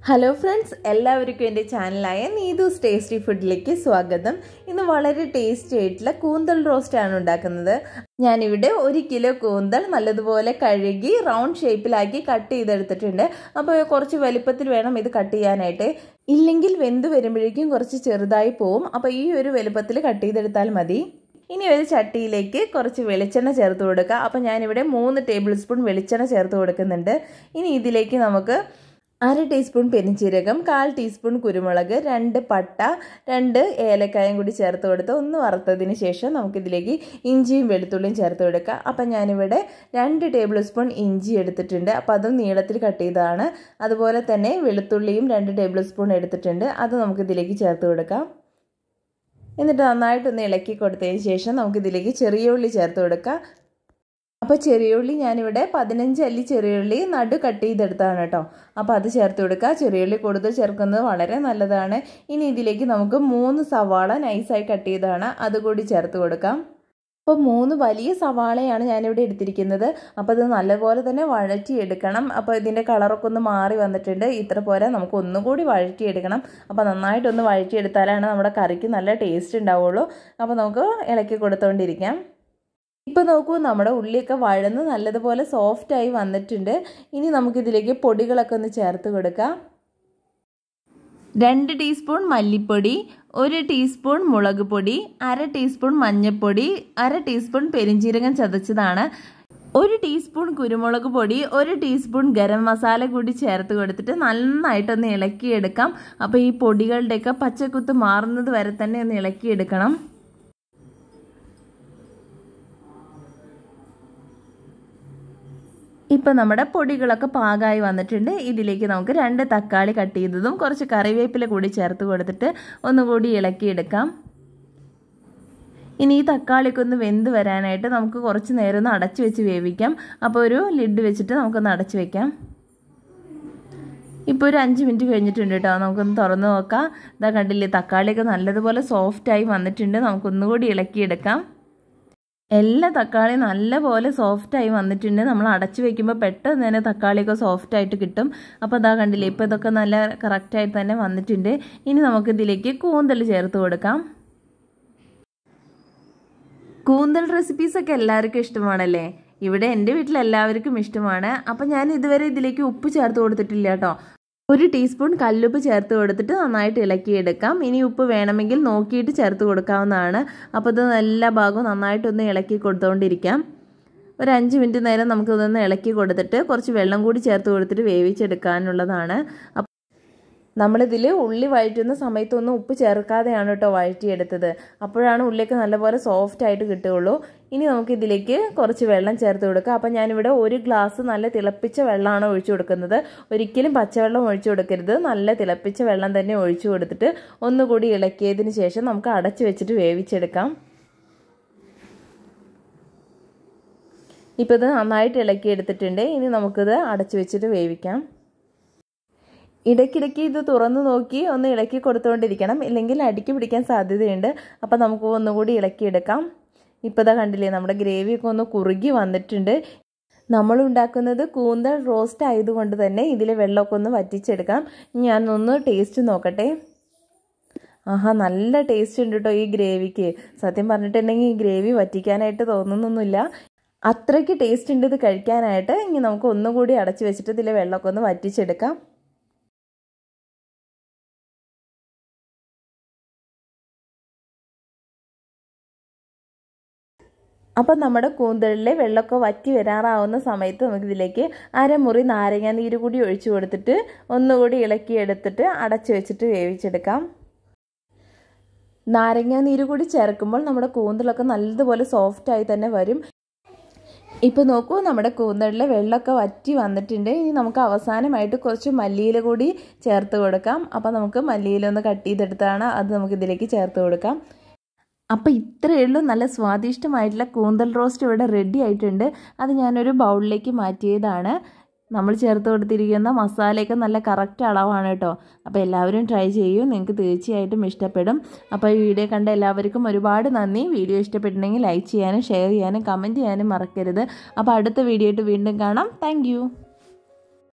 hello friends എല്ലാവർക്കും എൻ്റെ ചാനലായ നീതൂസ് tasty ഫുഡിലേക്ക് സ്വാഗതം ഇന്ന് വളരെ ടേസ്റ്റി ആയിട്ടുള്ള കൂന്തൽ റോസ്റ്റ് ആണ് ഉണ്ടാക്കുന്നത് ഞാനിവിടെ ഒരു കിലോ കൂന്തൽ നല്ലതുപോലെ കഴുകി റൗണ്ട് ഷേപ്പിലാക്കി കട്ട് ചെയ്തെടുത്തിട്ടുണ്ട് അപ്പോൾ കുറച്ച് വലിപ്പത്തിൽ വേണം ഇത് കട്ട് ചെയ്യാനായിട്ട് ഇല്ലെങ്കിൽ വെന്ത് വരുമ്പോഴേക്കും കുറച്ച് ചെറുതായി പോവും അപ്പോൾ ഈ ഒരു വലുപ്പത്തിൽ കട്ട് ചെയ്തെടുത്താൽ മതി ഇനി ഒരു ചട്ടിയിലേക്ക് കുറച്ച് വെളിച്ചെണ്ണ ചേർത്ത് കൊടുക്കുക അപ്പോൾ ഞാനിവിടെ മൂന്ന് ടേബിൾ സ്പൂൺ വെളിച്ചെണ്ണ ചേർത്ത് കൊടുക്കുന്നുണ്ട് ഇനി ഇതിലേക്ക് നമുക്ക് അര ടീസ്പൂൺ പെരിഞ്ചീരകം കാൽ ടീസ്പൂൺ കുരുമുളക് രണ്ട് പട്ട രണ്ട് ഏലക്കായും കൂടി ചേർത്ത് കൊടുത്ത് ഒന്ന് വറുത്തതിന് ശേഷം നമുക്കിതിലേക്ക് ഇഞ്ചിയും വെളുത്തുള്ളിയും ചേർത്ത് കൊടുക്കുക അപ്പം ഞാനിവിടെ രണ്ട് ടേബിൾ സ്പൂൺ ഇഞ്ചി എടുത്തിട്ടുണ്ട് അപ്പോൾ അതും നീളത്തിൽ കട്ട് ചെയ്തതാണ് അതുപോലെ തന്നെ വെളുത്തുള്ളിയും രണ്ട് ടേബിൾ സ്പൂൺ എടുത്തിട്ടുണ്ട് അത് നമുക്കിതിലേക്ക് ചേർത്ത് കൊടുക്കാം എന്നിട്ട് നന്നായിട്ടൊന്ന് ഇളക്കി കൊടുത്തതിന് ശേഷം നമുക്കിതിലേക്ക് ചെറിയ ഉള്ളി ചേർത്ത് കൊടുക്കാം അപ്പോൾ ചെറിയുള്ളി ഞാനിവിടെ പതിനഞ്ച് അല്ലി ചെറിയുള്ളി നടു കട്ട് ചെയ്തെടുത്താണ് കേട്ടോ അപ്പോൾ അത് ചേർത്ത് കൊടുക്കുക ചെറിയുള്ളി കൂടുതൽ ചേർക്കുന്നത് വളരെ നല്ലതാണ് ഇനി ഇതിലേക്ക് നമുക്ക് മൂന്ന് സവാള നൈസായി കട്ട് ചെയ്തതാണ് അതുകൂടി ചേർത്ത് കൊടുക്കാം അപ്പോൾ മൂന്ന് വലിയ സവാളയാണ് ഞാനിവിടെ എടുത്തിരിക്കുന്നത് അപ്പോൾ ഇത് നല്ലപോലെ തന്നെ വഴറ്റിയെടുക്കണം അപ്പോൾ ഇതിൻ്റെ കളറൊക്കെ ഒന്ന് മാറി വന്നിട്ടുണ്ട് ഇത്ര പോരാ നമുക്ക് ഒന്നുകൂടി വഴറ്റിയെടുക്കണം അപ്പോൾ നന്നായിട്ടൊന്ന് വഴറ്റിയെടുത്താലാണ് നമ്മുടെ കറിക്ക് നല്ല ടേസ്റ്റ് ഉണ്ടാവുള്ളൂ അപ്പോൾ നമുക്ക് ഇളക്കി കൊടുത്തുകൊണ്ടിരിക്കാം ഇപ്പോൾ നോക്കൂ നമ്മുടെ ഉള്ളിയൊക്കെ വഴന്ന് നല്ലതുപോലെ സോഫ്റ്റായി വന്നിട്ടുണ്ട് ഇനി നമുക്കിതിലേക്ക് പൊടികളൊക്കെ ഒന്ന് ചേർത്ത് കൊടുക്കാം രണ്ട് ടീസ്പൂൺ മല്ലിപ്പൊടി ഒരു ടീസ്പൂൺ മുളക് പൊടി അര ടീസ്പൂൺ മഞ്ഞൾപ്പൊടി അര ടീസ്പൂൺ പെരിഞ്ചീരകം ചതച്ചതാണ് ഒരു ടീസ്പൂൺ കുരുമുളക് പൊടി ഒരു ടീസ്പൂൺ ഗരം മസാല കൂടി ചേർത്ത് കൊടുത്തിട്ട് നന്നായിട്ടൊന്ന് ഇളക്കിയെടുക്കാം അപ്പോൾ ഈ പൊടികളുടെയൊക്കെ പച്ചക്കുത്ത് മാറുന്നത് വരെ തന്നെ ഒന്ന് ഇളക്കിയെടുക്കണം ഇപ്പം നമ്മുടെ പൊടികളൊക്കെ പാകമായി വന്നിട്ടുണ്ട് ഇതിലേക്ക് നമുക്ക് രണ്ട് തക്കാളി കട്ട് ചെയ്തതും കുറച്ച് കറിവേപ്പില കൂടി ചേർത്ത് കൊടുത്തിട്ട് ഒന്നുകൂടി ഇളക്കിയെടുക്കാം ഇനി ഈ തക്കാളിയൊക്കെ ഒന്ന് വെന്ത് വരാനായിട്ട് നമുക്ക് കുറച്ച് നേരം ഒന്ന് അടച്ചു വെച്ച് വേവിക്കാം അപ്പോൾ ഒരു ലിഡ് വെച്ചിട്ട് നമുക്കൊന്ന് അടച്ചു വെക്കാം ഇപ്പോൾ ഒരു അഞ്ച് മിനിറ്റ് കഴിഞ്ഞിട്ടുണ്ട് കേട്ടോ നമുക്കൊന്ന് തുറന്ന് നോക്കാം ഇതാ കണ്ടില്ലേ തക്കാളിയൊക്കെ നല്ലതുപോലെ സോഫ്റ്റായി വന്നിട്ടുണ്ട് നമുക്കൊന്നുകൂടി ഇളക്കിയെടുക്കാം എല്ലാ തക്കാളിയും നല്ലപോലെ സോഫ്റ്റായി വന്നിട്ടുണ്ട് നമ്മൾ അടച്ചു വെക്കുമ്പോൾ പെട്ടെന്ന് തന്നെ തക്കാളിയൊക്കെ സോഫ്റ്റായിട്ട് കിട്ടും അപ്പോൾ അതാ കണ്ടില്ലേ ഇപ്പോൾ ഇതൊക്കെ നല്ല കറക്റ്റായിട്ട് തന്നെ വന്നിട്ടുണ്ട് ഇനി നമുക്ക് ഇതിലേക്ക് കൂന്തൽ ചേർത്ത് കൊടുക്കാം കൂന്തൽ റെസിപ്പീസൊക്കെ എല്ലാവർക്കും ഇഷ്ടമാണല്ലേ ഇവിടെ എൻ്റെ വീട്ടിൽ എല്ലാവർക്കും ഇഷ്ടമാണ് അപ്പം ഞാൻ ഇതുവരെ ഇതിലേക്ക് ഉപ്പ് ചേർത്ത് കൊടുത്തിട്ടില്ല കേട്ടോ ഒരു ടീസ്പൂൺ കല്ലുപ്പ് ചേർത്ത് കൊടുത്തിട്ട് നന്നായിട്ട് ഇളക്കിയെടുക്കാം ഇനി ഉപ്പ് വേണമെങ്കിൽ നോക്കിയിട്ട് ചേർത്ത് കൊടുക്കാവുന്നതാണ് അപ്പോൾ ഇത് എല്ലാ ഭാഗവും നന്നായിട്ടൊന്ന് ഇളക്കി കൊടുത്തുകൊണ്ടിരിക്കാം ഒരു അഞ്ച് മിനിറ്റ് നേരം നമുക്കിതൊന്ന് ഇളക്കി കൊടുത്തിട്ട് കുറച്ച് വെള്ളം കൂടി ചേർത്ത് കൊടുത്തിട്ട് വേവിച്ചെടുക്കാനുള്ളതാണ് നമ്മളിതിൽ ഉള്ളി വഴറ്റുന്ന സമയത്തൊന്നും ഉപ്പ് ചേർക്കാതെയാണ് കേട്ടോ വഴറ്റിയെടുത്തത് അപ്പോഴാണ് ഉള്ളിയൊക്കെ നല്ലപോലെ സോഫ്റ്റ് ആയിട്ട് കിട്ടുകയുള്ളൂ ഇനി നമുക്ക് ഇതിലേക്ക് കുറച്ച് വെള്ളം ചേർത്ത് കൊടുക്കുക അപ്പം ഞാനിവിടെ ഒരു ഗ്ലാസ് നല്ല തിളപ്പിച്ച വെള്ളമാണ് ഒഴിച്ചു കൊടുക്കുന്നത് ഒരിക്കലും പച്ചവെള്ളം ഒഴിച്ചു കൊടുക്കരുത് നല്ല തിളപ്പിച്ച വെള്ളം തന്നെ ഒഴിച്ചു കൊടുത്തിട്ട് ഒന്നുകൂടി ഇളക്കിയതിന് ശേഷം നമുക്ക് അടച്ചു വെച്ചിട്ട് വേവിച്ചെടുക്കാം ഇപ്പോൾ ഇത് നന്നായിട്ട് ഇളക്കി എടുത്തിട്ടുണ്ട് ഇനി നമുക്കിത് അടച്ചു വെച്ചിട്ട് വേവിക്കാം ഇടയ്ക്കിടയ്ക്ക് ഇത് തുറന്നു നോക്കി ഒന്ന് ഇളക്കി കൊടുത്തുകൊണ്ടിരിക്കണം ഇല്ലെങ്കിൽ അടിക്ക് പിടിക്കാൻ സാധ്യതയുണ്ട് അപ്പോൾ നമുക്ക് ഒന്നുകൂടി ഇളക്കിയെടുക്കാം ഇപ്പോൾ ഇതാ കണ്ടില്ലേ നമ്മുടെ ഗ്രേവിയൊക്കെ ഒന്ന് കുറുകി വന്നിട്ടുണ്ട് നമ്മൾ ഉണ്ടാക്കുന്നത് കൂന്തൽ റോസ്റ്റ് ആയതുകൊണ്ട് തന്നെ ഇതിലെ വെള്ളമൊക്കെ ഒന്ന് വറ്റിച്ചെടുക്കാം ഞാനൊന്ന് ടേസ്റ്റ് നോക്കട്ടെ ആഹാ നല്ല ടേസ്റ്റ് ഉണ്ട് കേട്ടോ ഈ ഗ്രേവിക്ക് സത്യം പറഞ്ഞിട്ടുണ്ടെങ്കിൽ ഈ ഗ്രേവി വറ്റിക്കാനായിട്ട് തോന്നുന്നൊന്നുമില്ല അത്രയ്ക്ക് ടേസ്റ്റ് ഉണ്ട് ഇത് കഴിക്കാനായിട്ട് ഇനി നമുക്ക് ഒന്നുകൂടി അടച്ചു വെച്ചിട്ട് ഇതിലെ വെള്ളമൊക്കെ ഒന്ന് വറ്റിച്ചെടുക്കാം അപ്പം നമ്മുടെ കൂന്തലിലെ വെള്ളമൊക്കെ വറ്റി വരാറാവുന്ന സമയത്ത് നമുക്കിതിലേക്ക് അരമുറി നാരങ്ങ നീര് കൂടി ഒഴിച്ചു കൊടുത്തിട്ട് ഒന്നുകൂടി ഇളക്കി എടുത്തിട്ട് അടച്ചു വെച്ചിട്ട് വേവിച്ചെടുക്കാം നാരങ്ങ നീര് കൂടി ചേർക്കുമ്പോൾ നമ്മുടെ കൂന്തലൊക്കെ നല്ലതുപോലെ സോഫ്റ്റായി തന്നെ വരും ഇപ്പോൾ നോക്കൂ നമ്മുടെ കൂന്തലിലെ വെള്ളമൊക്കെ വറ്റി വന്നിട്ടുണ്ട് ഇനി നമുക്ക് അവസാനമായിട്ട് കുറച്ച് മല്ലിയില കൂടി ചേർത്ത് കൊടുക്കാം അപ്പോൾ നമുക്ക് മല്ലിയില ഒന്ന് കട്ട് ചെയ്തെടുത്താണ് അത് നമുക്ക് ഇതിലേക്ക് ചേർത്ത് കൊടുക്കാം അപ്പോൾ ഇത്രയേ ഉള്ളൂ നല്ല സ്വാദിഷ്ടമായിട്ടുള്ള കൂന്തൽ റോസ്റ്റ് ഇവിടെ റെഡി ആയിട്ടുണ്ട് അത് ഞാനൊരു ബൗളിലേക്ക് മാറ്റിയതാണ് നമ്മൾ ചേർത്ത് കൊടുത്തിരിക്കുന്ന മസാലയൊക്കെ നല്ല കറക്റ്റ് അളവാണ് കേട്ടോ അപ്പോൾ എല്ലാവരും ട്രൈ ചെയ്യൂ നിങ്ങൾക്ക് തീർച്ചയായിട്ടും ഇഷ്ടപ്പെടും അപ്പോൾ ഈ വീഡിയോ കണ്ട എല്ലാവർക്കും ഒരുപാട് നന്ദി വീഡിയോ ഇഷ്ടപ്പെട്ടിട്ടുണ്ടെങ്കിൽ ലൈക്ക് ചെയ്യാനും ഷെയർ ചെയ്യാനും കമൻറ്റ് ചെയ്യാനും മറക്കരുത് അപ്പോൾ അടുത്ത വീഡിയോ ആയിട്ട് വീണ്ടും കാണാം താങ്ക്